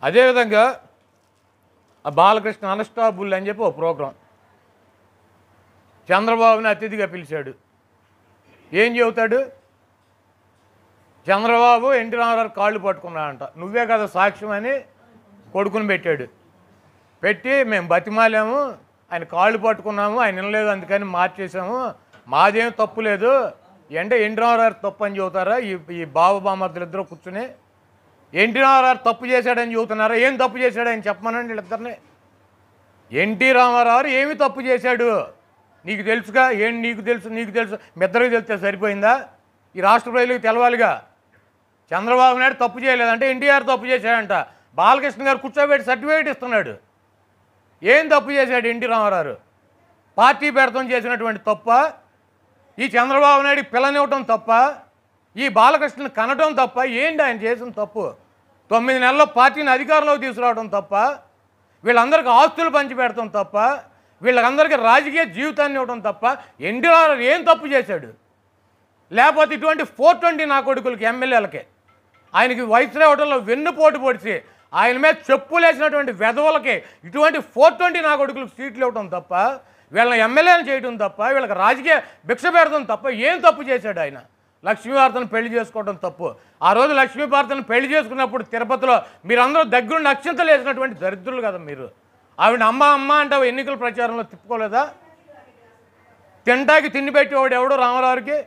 అదేవిధంగా ఆ బాలకృష్ణ అన్స్టాపుల్ అని చెప్పి ఒక ప్రోగ్రాం చంద్రబాబుని అతిథిగా పిలిచాడు ఏం చెబుతాడు చంద్రబాబు ఎన్టీ రామారావు కాళ్ళు పట్టుకున్నాడంట నువ్వే కదా సాక్ష్యం అని కొడుకుని పెట్టాడు పెట్టి మేము బతిమాలాము ఆయన కాళ్ళు పట్టుకున్నాము ఆయన వినలేదు అందుకని మార్చేసాము మాదేం తప్పు లేదు అంటే ఎన్టీ రామారావు తప్పు అని చెబుతారా ఈ ఈ బాబు బామర్దులు ఇద్దరు కూర్చుని ఎన్టీ రామారావు తప్పు చేశాడని చెబుతున్నారా ఏం తప్పు చేశాడని చెప్పమనండి వీళ్ళిద్దరిని ఎన్టీ రామారావు ఏమి తప్పు చేశాడు నీకు తెలుసుగా ఏం నీకు తెలుసు నీకు తెలుసు మీ ఇద్దరికి తెలిస్తే సరిపోయిందా ఈ రాష్ట్ర ప్రజలకు తెలవాలిగా చంద్రబాబు నాయుడు తప్పు చేయలేదంటే ఎన్టీఆర్ తప్పు చేశాడంట బాలకృష్ణ గారు కూర్చోబెట్టి సర్టిఫికేట్ ఇస్తున్నాడు ఏం తప్పు చేశాడు ఎన్టీ రామారావు పార్టీ పెడతం చేసినటువంటి తప్ప ఈ చంద్రబాబు నాయుడు పిల్లనివ్వటం తప్ప ఈ బాలకృష్ణని కనటం తప్ప ఏంటి ఆయన చేసిన తప్పు తొమ్మిది నెలల్లో పార్టీని అధికారంలోకి తీసుకురావడం తప్ప వీళ్ళందరికీ ఆస్తులు పంచిపెడతాం తప్ప వీళ్ళందరికీ రాజకీయ జీవితాన్ని ఇవ్వడం తప్ప ఎన్టీ రామారావు ఏం తప్పు చేశాడు లేకపోతే ఇటువంటి ఫోర్ ట్వంటీ నా కొడుకులకి ఎమ్మెల్యేలకి ఆయనకి వైస్రాయ్ హోటల్లో వెన్నుపోటు పొడిచి ఆయన మీద చెప్పులేసినటువంటి వెధవలకి ఇటువంటి ఫోర్ ట్వంటీ నా కొడుకులకు సీట్లు ఇవ్వడం తప్ప వీళ్ళని ఎమ్మెల్యేలు చేయడం తప్ప వీళ్ళకి రాజకీయ భిక్ష పెడతాం తప్ప ఏం తప్పు చేశాడు ఆయన లక్ష్మీవార్తను పెళ్లి చేసుకోవడం తప్పు ఆ రోజు లక్ష్మీవార్తను పెళ్లి చేసుకున్నప్పుడు తిరుపతిలో మీరందరూ దగ్గరుండి అక్షంతలు వేసినటువంటి దరిద్రులు కదా మీరు ఆవిడ అమ్మ అమ్మ అంటే ఎన్నికల ప్రచారంలో తిప్పుకోలేదా తింటాకి తిండి పెట్టేవాడు ఎవడు రామారావుకి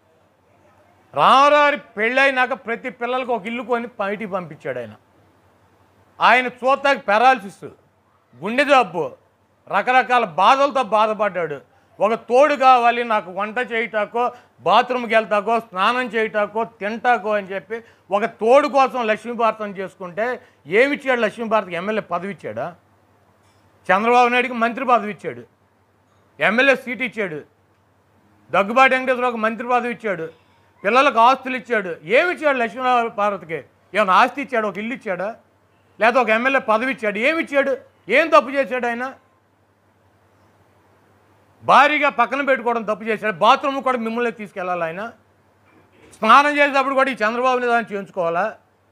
రామారావు పెళ్ళైనాక ప్రతి పిల్లలకు ఒక ఇల్లు కొని బయటికి పంపించాడు ఆయన ఆయన చూస్తాకి పెరాలసిస్ గుండె జబ్బు రకరకాల బాధలతో బాధపడ్డాడు ఒక తోడు కావాలి నాకు వంట చేయటాకో బాత్రూమ్కి వెళ్తాకో స్నానం చేయటాకో తింటాకో అని చెప్పి ఒక తోడు కోసం లక్ష్మీభారతం చేసుకుంటే ఏమిచ్చాడు లక్ష్మీభారత్కి ఎమ్మెల్యే పదవి ఇచ్చాడా చంద్రబాబు నాయుడికి మంత్రి పదవి ఇచ్చాడు ఎమ్మెల్యే సీట్ ఇచ్చాడు దగ్గుబాటి వెంకటేశ్వరరావుకి మంత్రి పదవి ఇచ్చాడు పిల్లలకు ఆస్తులు ఇచ్చాడు ఏమి ఇచ్చాడు లక్ష్మీనారాయణ పార్వతికి ఏమైనా ఆస్తి ఇచ్చాడు ఒక ఇల్లు ఇచ్చాడా లేదా ఒక ఎమ్మెల్యే పదవి ఇచ్చాడు ఏమి ఇచ్చాడు ఏం తప్పు చేశాడు ఆయన భారీగా పక్కన పెట్టుకోవడం తప్పు చేశాడు బాత్రూమ్ కూడా మిమ్మల్ని తీసుకెళ్ళాలి ఆయన స్నానం చేసేటప్పుడు కూడా ఈ చంద్రబాబుని దాన్ని చేయించుకోవాలా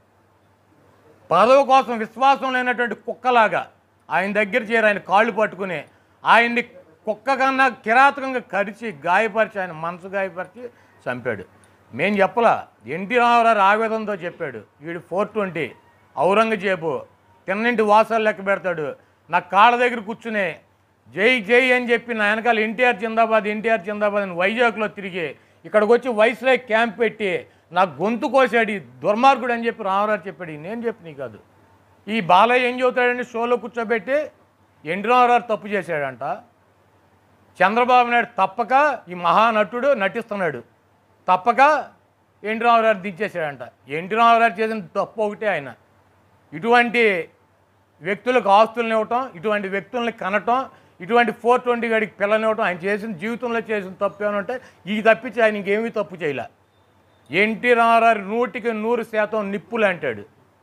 పదవి కోసం విశ్వాసం లేనటువంటి కుక్కలాగా ఆయన దగ్గర చేరి ఆయన కాళ్ళు పట్టుకుని ఆయన్ని కుక్క కన్నా కిరాతకంగా కరిచి గాయపరిచి ఆయన మనసు గాయపరిచి చంపాడు మేం చెప్పలా ఎన్టీ రామారావు ఆవేదనతో చెప్పాడు వీడు ఫోర్ ట్వంటీ ఔరంగజేబు తిన్నింటి వాసాలు లెక్క పెడతాడు నా కాళ్ళ దగ్గర కూర్చుని జై జై అని చెప్పి నా వెనకాల ఎన్టీఆర్ జిందాబాద్ ఎన్టీఆర్ జిందాబాద్ అని వైజాగ్లో తిరిగి ఇక్కడికి వచ్చి వైస్రాయ్ క్యాంప్ పెట్టి నా గొంతు కోసాడు ఈ దుర్మార్గుడు అని చెప్పి రామారావు చెప్పాడు ఇది నేను చెప్పి నీ కాదు ఈ బాలయ్య ఏం చెబుతాడని షోలో కూర్చోబెట్టి ఎన్టీ రామారావు తప్పు చేశాడంట చంద్రబాబు నాయుడు తప్పక ఈ మహానటుడు నటిస్తున్నాడు తప్పక ఎన్టీ రామారావు దించేశాడంట ఎన్టీ రామారావు చేసిన తప్పు ఒకటే ఆయన ఇటువంటి వ్యక్తులకు ఆస్తులను ఇవ్వటం ఇటువంటి వ్యక్తుల్ని కనటం ఇటువంటి ఫోర్ ట్వంటీ గడికి పిల్లనివ్వటం ఆయన చేసిన జీవితంలో చేసిన తప్పు ఏమైనా ఉంటే ఈ తప్పించి ఆయన ఇంకేమీ తప్పు చేయలే ఎన్టీ రామారావు నూటికి నూరు శాతం నిప్పులు అంటాడు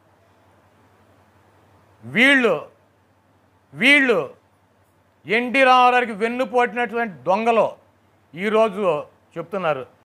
వీళ్ళు వీళ్ళు ఎన్టీ రామారావుకి వెన్నుపోటినటువంటి దొంగలు ఈరోజు చెప్తున్నారు